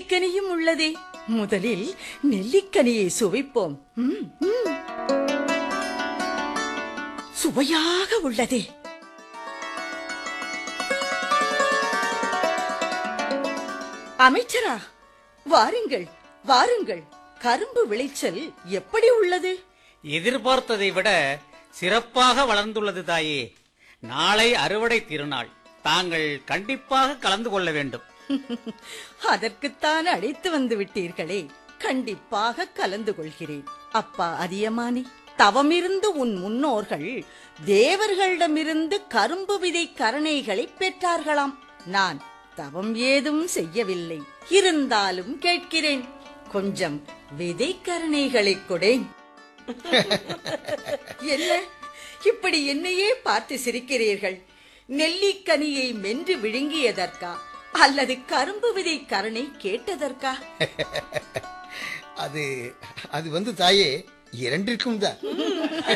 நெல்லிக்கனியும் உள்ளதே முதலில் நெல்லிக்கனியை சுவைப்போம் ம், ம். சுவையாக உள்ளதே அமைச்சரா வாருங்கள் வாருங்கள் கரும்பு விளைச்சல் எப்படி உள்ளது எதிர்பார்த்ததை விட சிறப்பாக வளர்ந்துள்ளது தாயே நாளை அறுவடை திருநாள் தாங்கள் கண்டிப்பாக கலந்து கொள்ள வேண்டும் அதற்குத்தான் அழைத்து வந்து விட்டீர்களே கண்டிப்பாக கலந்து கொள்கிறேன் அப்பா அதியமானி தவமிருந்து உன் முன்னோர்கள் தேவர்களிடமிருந்து கரும்பு விதை கரணைகளை பெற்றார்களாம் நான் தவம் ஏதும் செய்யவில்லை இருந்தாலும் கேட்கிறேன் கொஞ்சம் விதை கரணைகளை கொடேன் என்ன இப்படி என்னையே பார்த்து சிரிக்கிறீர்கள் நெல்லிக்கனியை மென்று விழுங்கியதற்கா அல்லது கரும்பு விதை கரணை கேட்டதற்கா அது அது வந்து தாயே இரண்டிற்கும் தான்